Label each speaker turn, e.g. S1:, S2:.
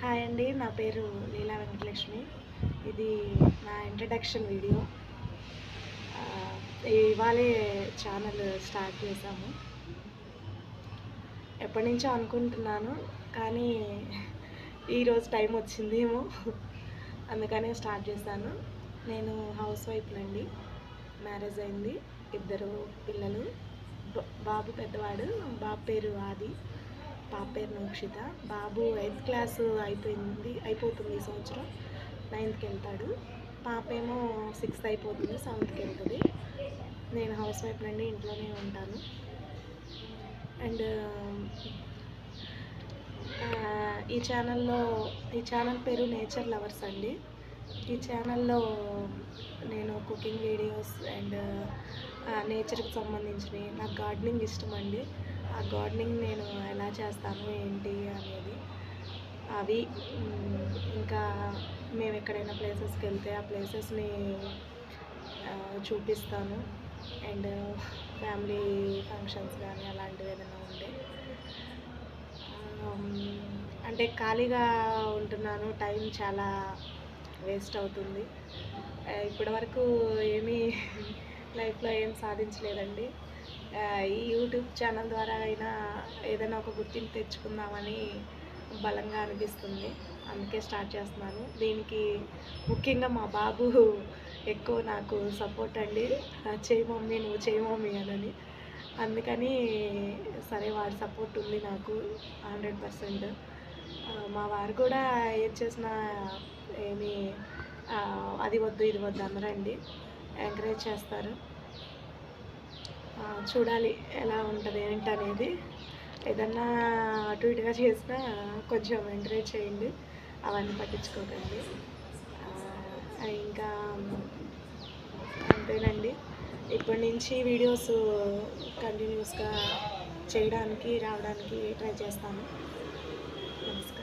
S1: hi అండి నా పేరు లీలా వెంకటలక్ష్మి ఇది నా ఇంట్రడక్షన్ వీడియో ఆ, ఇవాళే ఛానల్ స్టార్ట్ చేశాము ఎప్పటి నుంచో అనుకుంటున్నాను కానీ ఈరోజు టైం వచ్చిందేమో అందుకనే స్టార్ట్ చేశాను నేను హౌస్ వైఫ్నండి మ్యారేజ్ అయింది ఇద్దరు పిల్లలు బ- బాబు పెద్దవాడు బాబు పేరు ఆది పాప పేరు మోక్షిత బాబు ఎయిత్ క్లాస్ అయిపోయింది అయిపోతుంది ఈ సంవత్సరం నైన్త్కి వెళ్తాడు పాప ఏమో సిక్స్త్ అయిపోతుంది సెవెంత్కి వెళ్తుంది నేను హౌస్ వైఫ్ నుండి ఇంట్లోనే ఉంటాను అండ్ ఈ ఛానల్లో ఈ ఛానల్ పేరు నేచర్ లవర్స్ అండి ఈ ఛానల్లో నేను కుకింగ్ వీడియోస్ అండ్ నేచర్కి సంబంధించినవి నాకు గార్డెనింగ్ ఇష్టం అండి ఆ గార్డెనింగ్ నేను ఎలా చేస్తాను ఏంటి అనేది అవి మ్, ఇంకా మేము ఎక్కడైనా ప్లేసెస్కి వెళ్తే ఆ ప్లేసెస్ని చూపిస్తాను అండ్ ఫ్యామిలీ ఫంక్షన్స్ కానీ అలాంటివి ఏదైనా ఉంటే ఆమ్, అంటే ఖాళీగా ఉంటున్నాను టైం చాలా వేస్ట్ అవుతుంది ఆ, ఇప్పటివరకు ఏమీ లైఫ్లో ఏం సాధించలేదండి ఆ, ఈ యూట్యూబ్ ఛానల్ ద్వారా అయినా ఏదైనా ఒక గుర్తింపు తెచ్చుకుందామని బలంగా అనిపిస్తుంది అందుకే స్టార్ట్ చేస్తున్నాను దీనికి ముఖ్యంగా మా బాబు ఎక్కువ నాకు సపోర్ట్ అండి ఆ, చేయి మమ్మీ నువ్వు చేయి మమ్మీ అనని అందుకని సరే వాడి సపోర్ట్ ఉంది నాకు హండ్రెడ్ పర్సెంట్ మా వారు కూడా ఏది చేసినా ఏమి ఆ, అది వద్దు ఇది వద్దు అనరండి ఎంకరేజ్ చేస్తారు ఆ, చూడాలి ఎలా ఉంటుంది ఏంటనేది ఏదన్నా అటు ఇటుగా చేసినా కొంచెం ఎంకరేజ్ చేయండి అవన్నీ పట్టించుకోకండి ఆ, ఇంకా అంతేనండి ఇప్పటి నుంచి వీడియోస్ కంటిన్యూస్గా చేయడానికి రావడానికి ట్రై చేస్తాను నమస్కారం